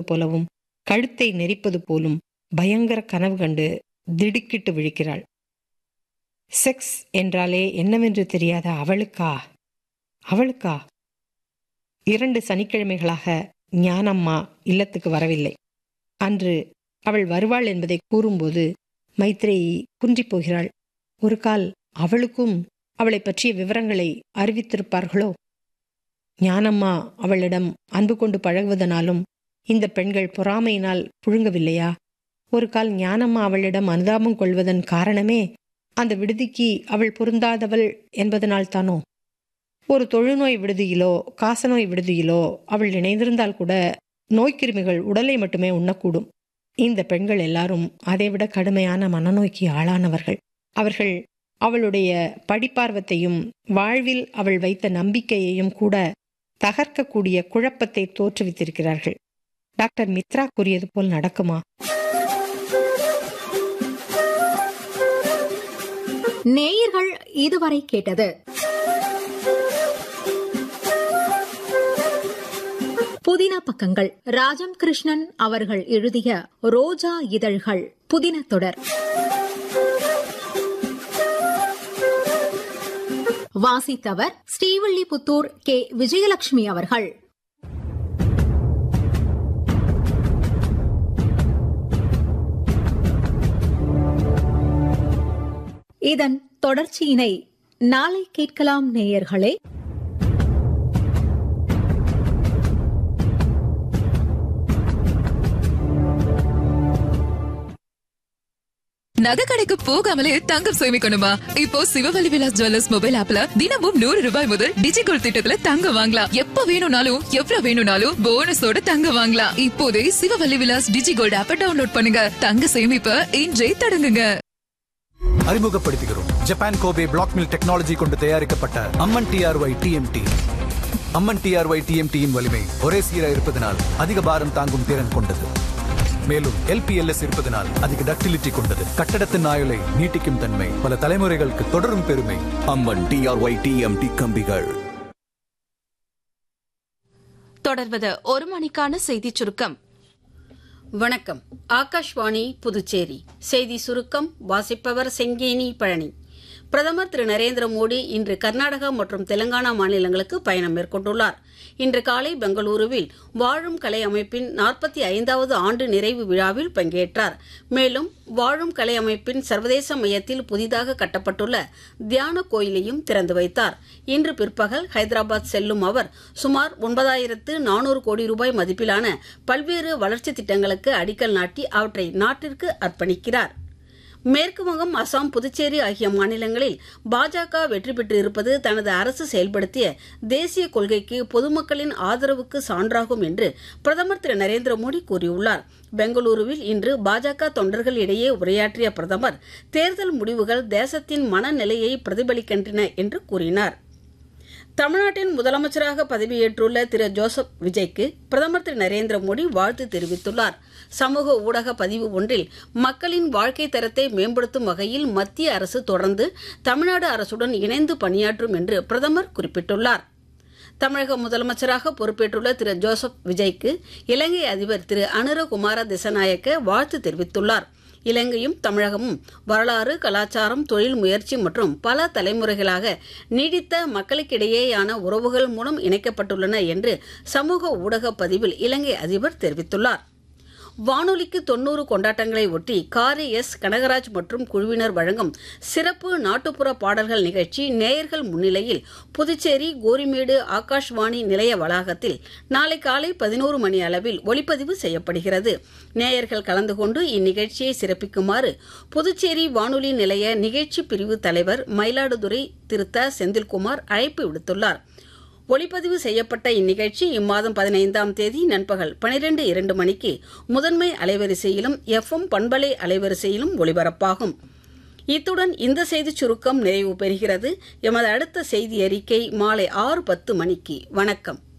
போலவும் கழுத்தை நெரிப்பது போலும் பயங்கர கனவு கண்டு திடுக்கிட்டு விழிக்கிறாள் செக்ஸ் என்றாலே என்னவென்று தெரியாத அவளுக்கா அவளுக்கா இரண்டு சனிக்கிழமைகளாக ஞானம்மா இல்லத்துக்கு வரவில்லை அன்று அவள் வருவாள் என்பதை கூறும்போது மைத்ரேயி குன்றிப் போகிறாள் ஒரு கால் அவளுக்கும் அவளை பற்றிய விவரங்களை அறிவித்திருப்பார்களோ ஞானம்மா அவளிடம் அன்பு கொண்டு பழகுவதனாலும் இந்த பெண்கள் பொறாமையினால் புழுங்கவில்லையா ஒரு கால் ஞானம்மா அவளிடம் அனுதாபம் கொள்வதன் காரணமே அந்த விடுதிக்கு அவள் பொருந்தாதவள் என்பதனால் தானோ ஒரு தொழுநோய் விடுதியிலோ காசநோய் விடுதியிலோ அவள் இணைந்திருந்தால் கூட நோய்க்கிருமிகள் உடலை மட்டுமே உண்ணக்கூடும் இந்த பெண்கள் எல்லாரும் அதைவிட கடுமையான மனநோய்க்கு ஆளானவர்கள் அவர்கள் அவளுடைய படிப்பார்வத்தையும் வாழ்வில் அவள் வைத்த நம்பிக்கையையும் கூட தகர்க்கக்கூடிய குழப்பத்தை தோற்றுவித்திருக்கிறார்கள் டாக்டர் மித்ரா கூறியது போல் நடக்குமா நேயர்கள் இதுவரை கேட்டது புதின பக்கங்கள் ராஜம் கிருஷ்ணன் அவர்கள் எழுதிய ரோஜா இதழ்கள் புதின தொடர் வாசித்தவர் ஸ்ரீவில்லிபுத்தூர் கே விஜயலட்சுமி அவர்கள் இதன் தொடர்ச்சியினை நாளை கேட்கலாம் நேயர்களே நகை கடைக்கு போகாமலே தங்கம் சேமிக்கணுமா இப்போ சிவவலி விலாஸ் ஜுவல்லர்ஸ் மொபைல் ஆப்ல தினமும் நூறு ரூபாய் முதல் டிஜிகோல் திட்டத்துல தங்கம் வாங்கலாம் எப்ப வேணும்னாலும் எவ்வளவு வேணும்னாலும் போனஸோட தங்கம் வாங்கலாம் இப்போதே சிவவல்லி விலாஸ் டிஜிகோல்ட் ஆப்ப டவுன்லோட் பண்ணுங்க தங்க சேமிப்ப இன்றே தொடங்குங்க அறிமுகப்படுத்துகிறோம் Japan Kobe black mill technology கொண்டு தயாரிக்கப்பட்ட Amman TRY TMT Amman TRY டிஎம்டியின் வலிமை ஒரே சீராக இருப்பதனால் அதிக பாரம் தாங்கும் திறன் கொண்டது மேலும் எல்பிஎல்எஸ் இருப்பதனால் அதிக டக்டிலிட்டி கொண்டது கட்டடத்தின் ஆயுளை நீட்டிக்கும் தன்மை பல தலைமுறைகளுக்கு தொடரும் பெருமை அம்மன் டிஆர்ஒய் டிஎம்டி கம்பிகள் தொடர்வது ஒரு மணிக்கான செய்திச் சுருக்கம் வணக்கம் ஆகாஷ்வாணி புதுச்சேரி செய்தி சுருக்கம் வாசிப்பவர் செங்கேனி பழனி பிரதமர் திரு நரேந்திர மோடி இன்று கர்நாடகா மற்றும் தெலங்கானா மாநிலங்களுக்கு பயணம் மேற்கொண்டுள்ளார் இன்று காலை பெங்களூருவில் வாழும் கலை அமைப்பின் நாற்பத்தி ஐந்தாவது ஆண்டு நிறைவு விழாவில் பங்கேற்றார் மேலும் வாழும் கலை அமைப்பின் சர்வதேச மையத்தில் புதிதாக கட்டப்பட்டுள்ள தியான கோயிலையும் திறந்து வைத்தார் இன்று பிற்பகல் ஹைதராபாத் செல்லும் அவர் சுமார் ஒன்பதாயிரத்து நானூறு கோடி ரூபாய் மதிப்பிலான பல்வேறு வளர்ச்சி திட்டங்களுக்கு அடிக்கல் நாட்டி அவற்றை நாட்டிற்கு அர்ப்பணிக்கிறார் மேற்கு வங்கம் அசாம் புதுச்சேரி ஆகிய மாநிலங்களில் பாஜக வெற்றி பெற்றிருப்பது தனது அரசு செயல்படுத்திய தேசிய கொள்கைக்கு பொதுமக்களின் ஆதரவுக்கு சான்றாகும் என்று பிரதமர் திரு நரேந்திர மோடி கூறியுள்ளார் பெங்களூருவில் இன்று பாஜக தொண்டர்கள் இடையே உரையாற்றிய பிரதமர் தேர்தல் முடிவுகள் தேசத்தின் மனநிலையை பிரதிபலிக்கின்றன என்று கூறினார் தமிழ்நாட்டின் முதலமைச்சராக பதவியேற்றுள்ள திரு ஜோசப் விஜய்க்கு பிரதமர் திரு நரேந்திர மோடி வாழ்த்து தெரிவித்துள்ளார் சமூக ஊடக பதிவு ஒன்றில் மக்களின் வாழ்க்கை தரத்தை மேம்படுத்தும் வகையில் மத்திய அரசு தொடர்ந்து தமிழ்நாடு அரசுடன் இணைந்து பணியாற்றும் என்று பிரதமர் குறிப்பிட்டுள்ளார் தமிழக முதலமைச்சராக பொறுப்பேற்றுள்ள திரு ஜோசப் விஜய்க்கு இலங்கை அதிபர் திரு அனுரகுமார திசநாயக்க வாழ்த்து தெரிவித்துள்ளார் இலங்கையும் தமிழகமும் வரலாறு கலாச்சாரம் தொழில் முயற்சி மற்றும் பல தலைமுறைகளாக நீடித்த மக்களுக்கிடையேயான உறவுகள் மூலம் இணைக்கப்பட்டுள்ளன என்று சமூக ஊடக பதிவில் இலங்கை அதிபர் தெரிவித்துள்ளார் வானொலிக்கு தொன்னூறு கொண்டாட்டங்களை ஒட்டி காரி எஸ் கனகராஜ் மற்றும் குழுவினர் வழங்கும் சிறப்பு நாட்டுப்புற பாடல்கள் நிகழ்ச்சி நேயர்கள் முன்னிலையில் புதுச்சேரி கோரிமேடு ஆகாஷ்வாணி நிலைய வளாகத்தில் நாளை காலை பதினோரு மணி அளவில் ஒளிப்பதிவு செய்யப்படுகிறது நேயர்கள் கலந்து கொண்டு இந்நிகழ்ச்சியை சிறப்பிக்குமாறு புதுச்சேரி வானொலி நிலைய நிகழ்ச்சி பிரிவு தலைவர் மயிலாடுதுறை திருத்த செந்தில்குமார் அழைப்பு விடுத்துள்ளார் ஒளிப்பதிவு செய்யப்பட்ட இந்நிகழ்ச்சி இம்மாதம் பதினைந்தாம் தேதி நண்பகல் பனிரெண்டு இரண்டு மணிக்கு முதன்மை அலைவரிசையிலும் எஃப்எம் பண்பலை அலைவரிசையிலும் ஒளிபரப்பாகும் இத்துடன் இந்த செய்திச் சுருக்கம் நிறைவு பெறுகிறது எமது அடுத்த செய்தி அறிக்கை மாலை ஆறு பத்து மணிக்கு வணக்கம்